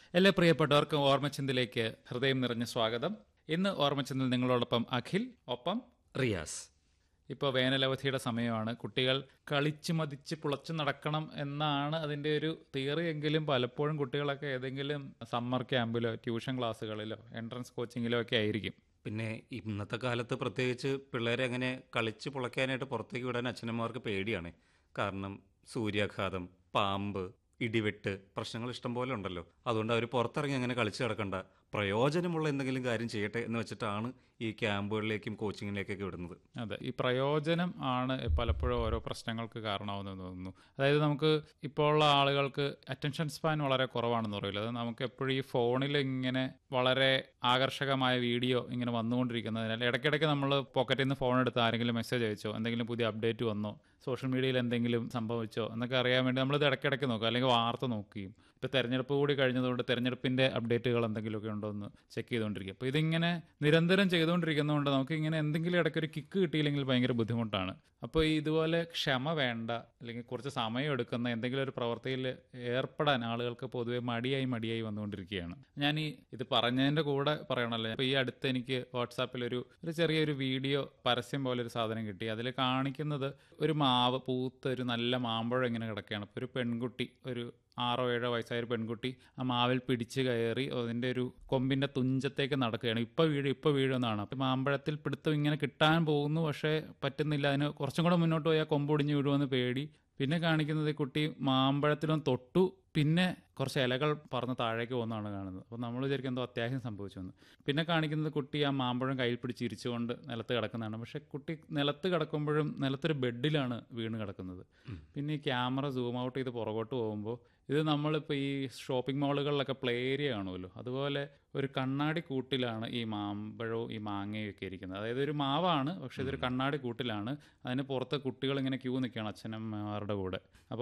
എല്ലാ പ്രിയപ്പെട്ടവർക്കും ഓർമ്മച്ചന്തിലേക്ക് ഹൃദയം നിറഞ്ഞ സ്വാഗതം ഇന്ന് ഓർമ്മച്ചന്തിൽ നിങ്ങളോടൊപ്പം അഖിൽ ഒപ്പം റിയാസ് ഇപ്പോൾ വേനലവധിയുടെ സമയമാണ് കുട്ടികൾ കളിച്ച് മതിച്ച് പുളച്ച് നടക്കണം എന്നാണ് അതിൻ്റെ ഒരു തിയറി എങ്കിലും പലപ്പോഴും കുട്ടികളൊക്കെ ഏതെങ്കിലും സമ്മർ ക്യാമ്പിലോ ട്യൂഷൻ ക്ലാസ്സുകളിലോ എൻട്രൻസ് കോച്ചിങ്ങിലോ ഒക്കെ ആയിരിക്കും പിന്നെ ഇന്നത്തെ കാലത്ത് പ്രത്യേകിച്ച് പിള്ളേരെ അങ്ങനെ കളിച്ച് പുളയ്ക്കാനായിട്ട് പുറത്തേക്ക് വിടാൻ അച്ഛനമ്മമാർക്ക് പേടിയാണ് കാരണം സൂര്യാഘാതം പാമ്പ് ഇടിവെട്ട് പ്രശ്നങ്ങൾ ഇഷ്ടം പോലെ ഉണ്ടല്ലോ അതുകൊണ്ട് അവർ പുറത്തിറങ്ങി അങ്ങനെ കളിച്ച് കിടക്കണ്ട പ്രയോജനമുള്ള എന്തെങ്കിലും കാര്യം ചെയ്യട്ടെ എന്ന് വെച്ചിട്ടാണ് ഈ ക്യാമ്പുകളിലേക്കും കോച്ചിങ്ങിലേക്കൊക്കെ വിടുന്നത് അതെ ഈ പ്രയോജനം ആണ് പലപ്പോഴും ഓരോ പ്രശ്നങ്ങൾക്ക് കാരണമാവുന്നതെന്ന് തോന്നുന്നു അതായത് നമുക്ക് ഇപ്പോൾ ഉള്ള ആളുകൾക്ക് അറ്റൻഷൻ സ്പാൻ വളരെ കുറവാണെന്ന് പറയില്ല അത് നമുക്ക് എപ്പോഴും ഈ ഫോണിൽ ഇങ്ങനെ വളരെ ആകർഷകമായ വീഡിയോ ഇങ്ങനെ വന്നുകൊണ്ടിരിക്കുന്നതിനാൽ ഇടയ്ക്കിടയ്ക്ക് നമ്മൾ പോക്കറ്റിൽ നിന്ന് ഫോൺ എടുത്ത് ആരെങ്കിലും മെസ്സേജ് അയച്ചോ എന്തെങ്കിലും പുതിയ അപ്ഡേറ്റ് വന്നോ സോഷ്യൽ മീഡിയയിൽ എന്തെങ്കിലും സംഭവിച്ചോ എന്നൊക്കെ അറിയാൻ വേണ്ടി നമ്മളിത് ഇടയ്ക്കിടയ്ക്ക് നോക്കും അല്ലെങ്കിൽ വാർത്ത നോക്കുകയും ഇപ്പോൾ തെരഞ്ഞെടുപ്പ് കൂടി കഴിഞ്ഞതുകൊണ്ട് തെരഞ്ഞെടുപ്പിൻ്റെ അപ്ഡേറ്റുകൾ എന്തെങ്കിലുമൊക്കെ ഉണ്ടോ എന്ന് ചെക്ക് ചെയ്തുകൊണ്ടിരിക്കും അപ്പോൾ ഇതിങ്ങനെ നിരന്തരം ചെയ്തുകൊണ്ടിരിക്കുന്നതുകൊണ്ട് നമുക്ക് ഇങ്ങനെ എന്തെങ്കിലും ഇടയ്ക്ക് ഒരു കിക്ക് കിട്ടിയില്ലെങ്കിൽ ഭയങ്കര ബുദ്ധിമുട്ടാണ് അപ്പോൾ ഈ ഇതുപോലെ ക്ഷമ വേണ്ട അല്ലെങ്കിൽ കുറച്ച് സമയം എടുക്കുന്ന എന്തെങ്കിലും ഒരു പ്രവൃത്തിയിൽ ഏർപ്പെടാൻ ആളുകൾക്ക് പൊതുവെ മടിയായി മടിയായി വന്നുകൊണ്ടിരിക്കുകയാണ് ഞാൻ ഈ ഇത് പറഞ്ഞതിൻ്റെ കൂടെ പറയണമല്ലോ അപ്പോൾ ഈ അടുത്ത് എനിക്ക് വാട്സാപ്പിൽ ഒരു ഒരു ചെറിയൊരു വീഡിയോ പരസ്യം പോലെ ഒരു സാധനം കിട്ടി അതിൽ കാണിക്കുന്നത് ഒരു മാവ് പൂത്ത ഒരു നല്ല മാമ്പഴം ഇങ്ങനെ കിടക്കുകയാണ് അപ്പോൾ ഒരു പെൺകുട്ടി ഒരു ആറോ ഏഴോ വയസ്സായ ഒരു പെൺകുട്ടി ആ മാവിൽ പിടിച്ച് കയറി അതിൻ്റെ ഒരു കൊമ്പിൻ്റെ തുഞ്ചത്തേക്ക് നടക്കുകയാണ് ഇപ്പോൾ വീഴും ഇപ്പോൾ വീഴുമെന്നാണ് അപ്പോൾ മാമ്പഴത്തിൽ പിടുത്തം ഇങ്ങനെ കിട്ടാൻ പോകുന്നു പക്ഷേ പറ്റുന്നില്ല അതിന് കുറച്ചും കൂടെ മുന്നോട്ട് പോയാൽ കൊമ്പൊടിഞ്ഞ് വീഴുമെന്ന് പേടി പിന്നെ കാണിക്കുന്നത് ഈ കുട്ടി മാമ്പഴത്തിലും തൊട്ടു പിന്നെ കുറച്ച് ഇലകൾ പറന്ന് താഴേക്ക് പോകുന്നതാണ് കാണുന്നത് അപ്പോൾ നമ്മൾ വിചാരിക്കും എന്തോ അത്യാവശ്യം സംഭവിച്ചു എന്ന് പിന്നെ കാണിക്കുന്നത് കുട്ടി ആ മാമ്പഴം കയ്യിൽ പിടിച്ച് ഇരിച്ചുകൊണ്ട് നിലത്ത് കിടക്കുന്നതാണ് പക്ഷെ കുട്ടി നിലത്ത് കിടക്കുമ്പോഴും നിലത്തൊരു ബെഡിലാണ് വീണ് കിടക്കുന്നത് പിന്നെ ഈ ക്യാമറ സൂം ഔട്ട് ചെയ്ത് പുറകോട്ട് പോകുമ്പോൾ ഇത് നമ്മളിപ്പോൾ ഈ ഷോപ്പിംഗ് മാളുകളിലൊക്കെ പ്ലേ ഏരിയ കാണുമല്ലോ അതുപോലെ ഒരു കണ്ണാടി കൂട്ടിലാണ് ഈ മാമ്പഴവും ഈ മാങ്ങയും ഒക്കെ ഇരിക്കുന്നത് അതായത് ഒരു മാവാണ് പക്ഷേ ഇതൊരു കണ്ണാടി കൂട്ടിലാണ് അതിന് പുറത്ത് കുട്ടികൾ ഇങ്ങനെ ക്യൂ നിൽക്കുകയാണ് അച്ഛനമ്മമാരുടെ കൂടെ അപ്പോൾ